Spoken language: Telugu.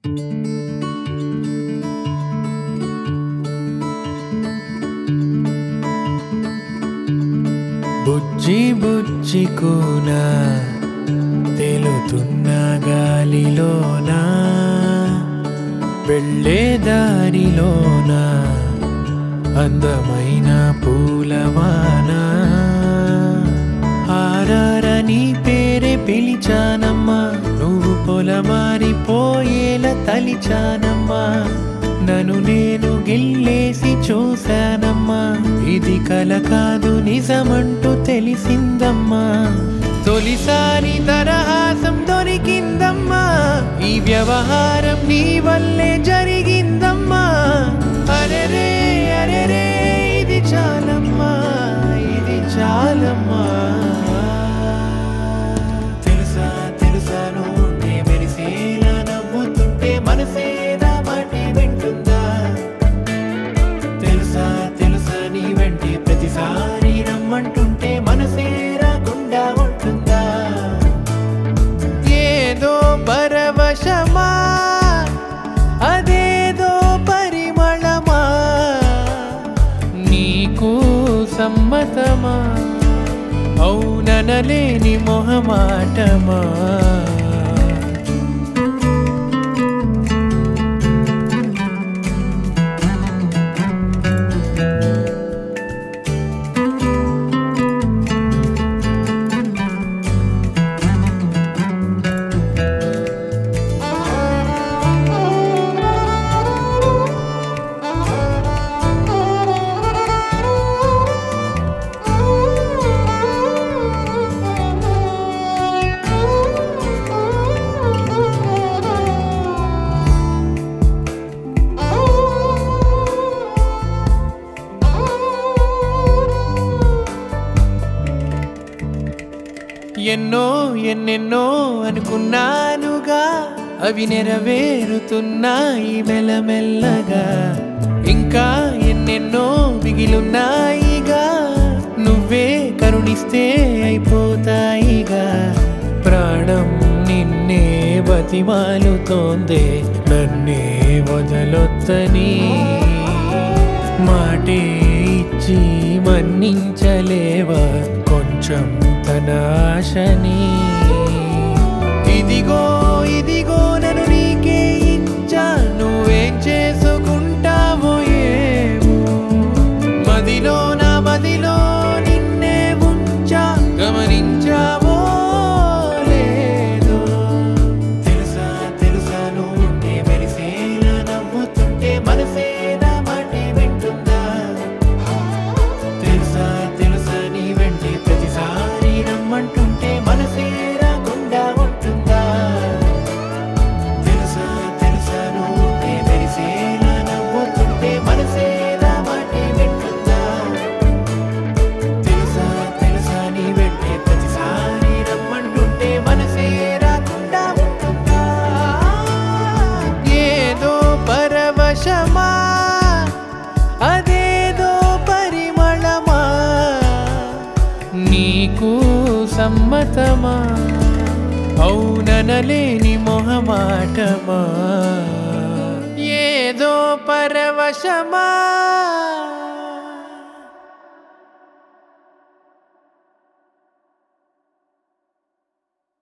బుజ్జి బుజ్జి కూన తేలుతున్న గాలిలోన వెళ్ళే దారిలోన అందమైన పూలవాన ఆరారని పేరే పిలిచానమ్మా నువ్వు పొలమారిపోయేలా తలిచానమ్మా నన్ను నేను గిల్లేసి చూశానమ్మా ఇది కల కాదు నిజమంటూ తెలిసిందమ్మా తొలిసారి తరహాసం దొరికిందమ్మా ఈ వ్యవహారం నీ వల్లే జరిగిందమ్మా అరెరే అరెరే ఇది చాలమ్మా ఇది చాలమ్మా తెలుసా తెలుసా నువ్వుంటే మెరిసేలా నవ్వుతుంటే మనసేనా మాటే వింటుందా తెలుసా తెలుసా నీ వెంటే ప్రతిసారి రమ్మంటుంటే మనసే రాకుండా ఉంటుందా ఏదో పరవశమా అదేదో పరిమళమా నీకు సమ్మతమా అవుననలేని మొహమాటమా ఎన్నో ఎన్నెన్నో అనుకున్నానుగా అవి నెరవేరుతున్నాయి మెల్లమెల్లగా ఇంకా ఎన్నెన్నో మిగిలున్నాయిగా నువ్వే కరుణిస్తే అయిపోతాయిగా ప్రాణం నిన్నే బతిమాలుతోందే నన్నే వదలొత్తని మాటే ఇచ్చి మన్నించలేవా కొంచెం తన ఆశని ఇదిగో ఇదిగో నన్ను నీకే ఇచ్చా నువ్వేం చేసుకుంటావో ఏమో మదిలో నా మదిలో నిన్నే ఉంచా గమనించావో లేదో తెలుసా తెలుసా నువ్వుంటే మెరిసేలా నవ్వుతుంటే మనసే నా మాటే వింటుందా తెలుసా తెలుసా నీ వెంటే ప్రతిసారి రమ్మంటుంటే మనసే రాకుండా ఉంటుందా తెలుసా తెలుసా నువ్వుంటే మెరిసేలా నవ్వుతుంటే మనసే నా మాటే వింటుందా తెలుసా తెలుసా నీ వెంటే ప్రతిసారి రమ్మంటుంటే మనసే రాకుండా ఉంటుందా ఏదో పరవశమా అదేదో పరిమళమా నీకు సమ్మతమా అవుననలేని మొహమాటమా ఏదో పరవశమా